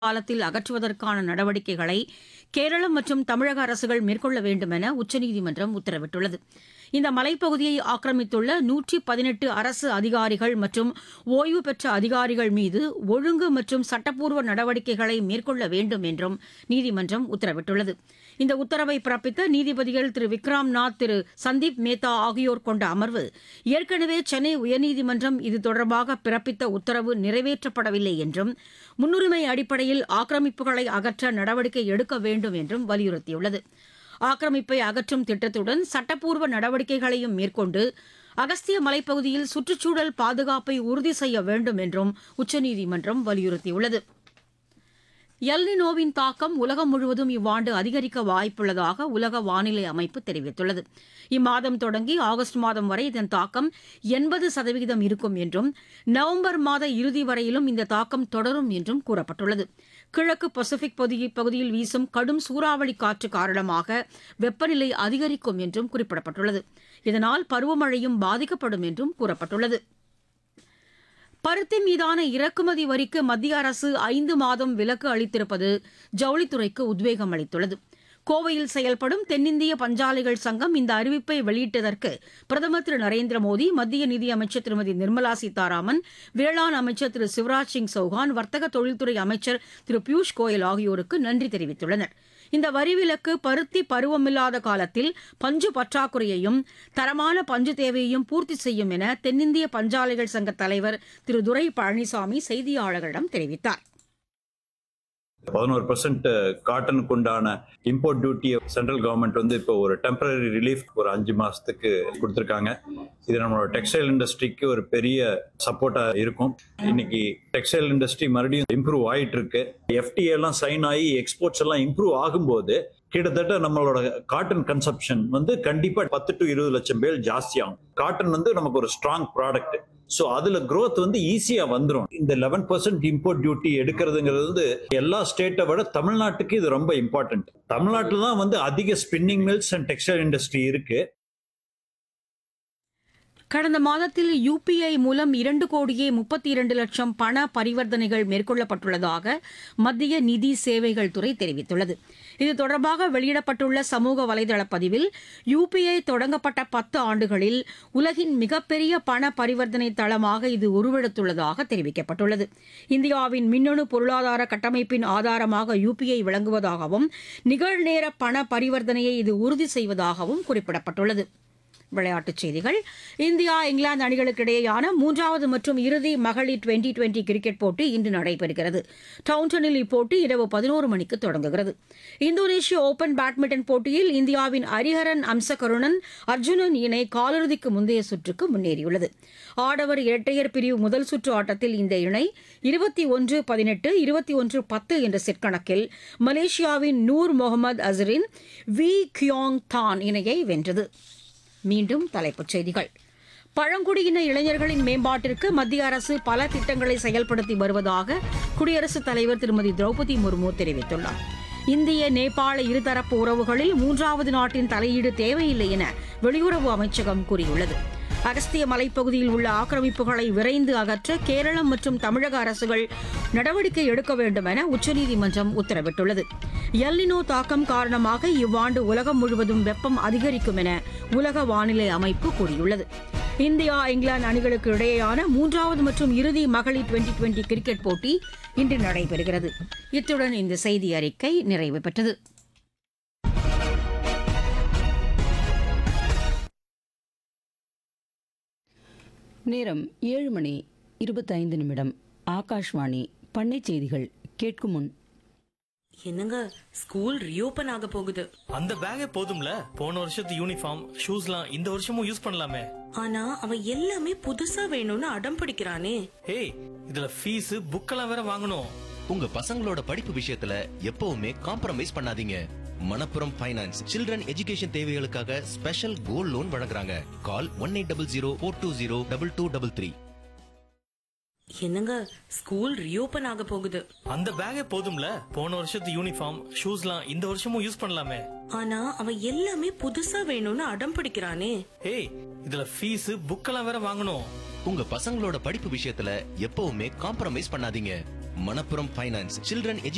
காலத்தில் அகற்றுவதற்கான நடவடிக்கைகளை கேரளம் மற்றும் தமிழக அரசுகள் மேற்கொள்ள வேண்டும் என உச்சநீதிமன்றம் உத்தரவிட்டுள்ளது இந்த மலைப்பகுதியை ஆக்கிரமித்துள்ள நூற்றி பதினெட்டு அரசு அதிகாரிகள் மற்றும் ஓய்வு பெற்ற அதிகாரிகள் மீது ஒழுங்கு மற்றும் சட்டப்பூர்வ நடவடிக்கைகளை மேற்கொள்ள வேண்டும் என்றும் நீதிமன்றம் உத்தரவிட்டுள்ளது இந்த உத்தரவை பிறப்பித்த நீதிபதிகள் திரு விக்ராம் நாத் திரு சந்தீப் மேத்தா ஆகியோர் கொண்ட அமர்வு ஏற்கனவே சென்னை உயர்நீதிமன்றம் இது தொடர்பாக பிறப்பித்த உத்தரவு நிறைவேற்றப்படவில்லை என்றும் முன்னுரிமை அடிப்படையில் ஆக்கிரமிப்புகளை அகற்ற நடவடிக்கை எடுக்க வேண்டும் என்றும் வலியுறுத்தியுள்ளது ஆக்கிரமிப்பை அகற்றும் திட்டத்துடன் சட்டப்பூர்வ நடவடிக்கைகளையும் மேற்கொண்டு அகஸ்திய மலைப்பகுதியில் சுற்றுச்சூழல் பாதுகாப்பை உறுதி செய்ய வேண்டும் என்றும் உச்சநீதிமன்றம் வலியுறுத்தியுள்ளது எல்னினோவின் தாக்கம் உலகம் முழுவதும் இவ்வாண்டு அதிகரிக்க வாய்ப்புள்ளதாக உலக வானிலை அமைப்பு தெரிவித்துள்ளது இம்மாதம் தொடங்கி ஆகஸ்ட் மாதம் வரை இதன் தாக்கம் எண்பது சதவிகிதம் இருக்கும் என்றும் நவம்பர் மாத இறுதி வரையிலும் இந்த தாக்கம் தொடரும் என்றும் கூறப்பட்டுள்ளது கிழக்கு பசிபிக் பகுதி- பகுதியில் வீசும் கடும் சூறாவளி காற்று காரணமாக வெப்பநிலை அதிகரிக்கும் என்றும் குறிப்பிடப்பட்டுள்ளது இதனால் பருவமழையும் பாதிக்கப்படும் என்றும் கூறப்பட்டுள்ளது பருத்தி மீதான இறக்குமதி வரிக்கு மத்திய அரசு ஐந்து மாதம் விலக்கு அளித்திருப்பது ஜவுளித்துறைக்கு உத்வேகம் அளித்துள்ளது கோவையில் செயல்படும் தென்னிந்திய பஞ்சாலைகள் சங்கம் இந்த அறிவிப்பை வெளியிட்டதற்கு பிரதமர் திரு நரேந்திர மோடி மத்திய நிதியமைச்சர் திருமதி நிர்மலா சீதாராமன் வேளாண் அமைச்சர் திரு சிவராஜ் சிங் சௌஹான் வர்த்தக தொழில்துறை அமைச்சர் திரு பியூஷ் கோயல் ஆகியோருக்கு நன்றி தெரிவித்துள்ளனர் இந்த வரி விலக்கு பருத்தி பருவமில்லாத காலத்தில் பஞ்சு பற்றாக்குறையையும் தரமான பஞ்சு தேவையையும் பூர்த்தி செய்யும் என தென்னிந்திய பஞ்சாலைகள் சங்க தலைவர் திரு துரை பழனிசாமி செய்தியாளர்களிடம் தெரிவித்தார் பதினோரு பர்சன்ட் காட்டனுக்கு உண்டான இம்போர்ட் டியூட்டியை சென்ட்ரல் கவர்மெண்ட் வந்து இப்போ ஒரு டெம்பரரி ரிலீஃப் ஒரு அஞ்சு மாசத்துக்கு கொடுத்துருக்காங்க இது நம்மளோட டெக்ஸ்டைல் இண்டஸ்ட்ரிக்கு ஒரு பெரிய சப்போர்ட்டா இருக்கும் இன்னைக்கு டெக்ஸ்டைல் இண்டஸ்ட்ரி மறுபடியும் இம்ப்ரூவ் ஆயிட்டு இருக்கு எஃப்டிஏ எல்லாம் சைன் ஆகி எக்ஸ்போர்ட்ஸ் எல்லாம் இம்ப்ரூவ் ஆகும்போது கிட்டத்தட்ட நம்மளோட காட்டன் கன்சப்ஷன் வந்து கண்டிப்பா பத்து டு இருபது லட்சம் பேர் ஜாஸ்தி ஆகும் காட்டன் வந்து நமக்கு ஒரு ஸ்ட்ராங் ப்ராடக்ட் ஸோ அதுல growth வந்து ஈஸியா வந்துரும் இந்த லெவன் பர்சன்ட் இம்போர்ட் டியூட்டி எடுக்கிறதுங்கிறது வந்து எல்லா ஸ்டேட்டை விட தமிழ்நாட்டுக்கு இது ரொம்ப இம்பார்ட்டன்ட் தமிழ்நாட்டில் தான் வந்து அதிக spinning mills and textile industry இருக்கு கடந்த மாதத்தில் யுபிஐ மூலம் இரண்டு கோடியே முப்பத்தி இரண்டு லட்சம் பண பரிவர்த்தனைகள் மேற்கொள்ளப்பட்டுள்ளதாக மத்திய நிதி சேவைகள் துறை தெரிவித்துள்ளது இது தொடர்பாக வெளியிடப்பட்டுள்ள சமூக வலைதள பதிவில் யுபிஐ தொடங்கப்பட்ட பத்து ஆண்டுகளில் உலகின் மிகப்பெரிய பண பரிவர்த்தனை தளமாக இது உருவெடுத்துள்ளதாக தெரிவிக்கப்பட்டுள்ளது இந்தியாவின் மின்னணு பொருளாதார கட்டமைப்பின் ஆதாரமாக யுபிஐ விளங்குவதாகவும் நிகழ்நேர பண பரிவர்த்தனையை இது உறுதி செய்வதாகவும் குறிப்பிடப்பட்டுள்ளது விளையாட்டுச் செய்திகள் இந்தியா இங்கிலாந்து அணிகளுக்கு இடையேயான மூன்றாவது மற்றும் இறுதி மகளிர் டுவெண்டி டுவெண்டி கிரிக்கெட் போட்டி இன்று நடைபெறுகிறது டவுன்டனில் இப்போட்டி இரவு பதினோரு மணிக்கு தொடங்குகிறது இந்தோனேஷிய ஓபன் பேட்மிண்டன் போட்டியில் இந்தியாவின் ஹரிஹரன் அம்சகருணன் அர்ஜுனன் இணை காலிறுதிக்கு முந்தைய சுற்றுக்கு முன்னேறியுள்ளது ஆடவர் இரட்டையர் பிரிவு முதல் சுற்று ஆட்டத்தில் இந்த இணை இருபத்தி ஒன்று பதினெட்டு இருபத்தி ஒன்று பத்து என்ற செட் கணக்கில் மலேசியாவின் நூர் முகமது அசரின் வி கியோங் தான் இணையை வென்றது மீண்டும் தலைப்புச் செய்திகள் பழங்குடியின இளைஞர்களின் மேம்பாட்டிற்கு மத்திய அரசு பல திட்டங்களை செயல்படுத்தி வருவதாக குடியரசுத் தலைவர் திருமதி திரௌபதி முர்மு தெரிவித்துள்ளார் இந்திய நேபாள இருதரப்பு உறவுகளில் மூன்றாவது நாட்டின் தலையீடு தேவையில்லை என வெளியுறவு அமைச்சகம் கூறியுள்ளது அகஸ்திய மலைப்பகுதியில் உள்ள ஆக்கிரமிப்புகளை விரைந்து அகற்ற கேரளம் மற்றும் தமிழக அரசுகள் நடவடிக்கை எடுக்க வேண்டும் என உச்சநீதிமன்றம் உத்தரவிட்டுள்ளது எல்லினோ தாக்கம் காரணமாக இவ்வாண்டு உலகம் முழுவதும் வெப்பம் அதிகரிக்கும் என உலக வானிலை அமைப்பு கூறியுள்ளது இந்தியா இங்கிலாந்து அணிகளுக்கு இடையேயான மூன்றாவது மற்றும் இறுதி மகளிர் டுவெண்டி டுவெண்டி கிரிக்கெட் போட்டி இன்று நடைபெறுகிறது இத்துடன் இந்த செய்தி அறிக்கை நிறைவு பெற்றது நேரம் ஏழு மணி இருபத்தைந்து நிமிடம் ஆகாஷ்வாணி பண்ணை செய்திகள் கேட்கும் முன் என்னங்க ஸ்கூல் ரீஓபன் ஆக போகுது அந்த பேக்கே போதும்ல போன வருஷத்து யூனிஃபார்ம் ஷூஸ்லாம் இந்த வருஷமும் யூஸ் பண்ணலாமே ஆனா அவன் எல்லாமே புதுசா வேணும்னு அடம் பிடிக்கிறானே ஏய் இதுல ஃபீஸ் புக்கெல்லாம் வேற வாங்கணும் உங்க பசங்களோட படிப்பு விஷயத்துல எப்பவுமே காம்ப்ரமைஸ் பண்ணாதீங்க மணப்புரம் ஃபைனான்ஸ் சில்ட்ரன் எஜுகேஷன் தேவைகளுக்காக ஸ்பெஷல் கோல்ட் லோன் வழங்குறாங்க call one eight double zero four two zero double two double three என்னங்க ஸ்கூல் ரீஓபன் ஆக போகுது அந்த பேக்கே போதும்ல போன வருஷத்து யூனிஃபார்ம் ஷூஸ்லாம் இந்த வருஷமும் யூஸ் பண்ணலாமே ஆனா அவன் எல்லாமே புதுசா வேணும்னு அடம் பிடிக்கிறானே ஏய் இதுல ஃபீஸ் புக்கெல்லாம் வேற வாங்கணும் உங்க பசங்களோட படிப்பு விஷயத்துல எப்பவுமே காம்ப்ரமைஸ் பண்ணாதீங்க மணப்புரம் ஃபைனான்ஸ் சில்ட்ரன் எஜுகேஷன்